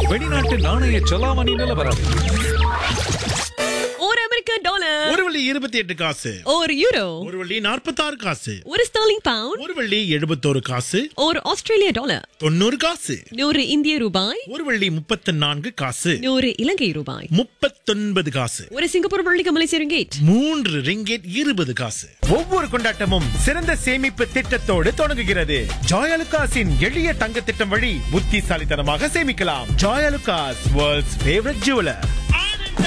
வெளிநாட்டு நாணய செலாவணி நிலவரம் ஒரு அமெரிக்க டாலர் ஒரு வள்ளி இருபத்தி எட்டு காசு ஒரு யூரோ ஒரு வள்ளி நாற்பத்தி ஆறு காசு ஒரு ஸ்டார்லிங் பவுண்ட் ஒரு வள்ளி எழுபத்தோரு காசு ஒரு ஆஸ்திரேலிய டாலர் தொண்ணூறு காசு நூறு இந்திய ரூபாய் ஒரு வள்ளி முப்பத்தி நான்கு காசு நூறு இலங்கை ரூபாய் முப்பத்தொன்பது காசு ஒரு சிங்கப்பூர் வெள்ளிக்கு மலேசிய ரிங்கேட் மூன்று ரிங்கெட் இருபது காசு ஒவ்வொரு கொண்டாட்டமும் சிறந்த சேமிப்பு திட்டத்தோடு தொடங்குகிறது ஜாயலுகாஸின் எளிய தங்க திட்டம் வழி புத்திசாலித்தனமாக சேமிக்கலாம் ஜாயலுகாஸ் வேர்ல்ட்ஸ் ஃபேவரட் ஜுவலர்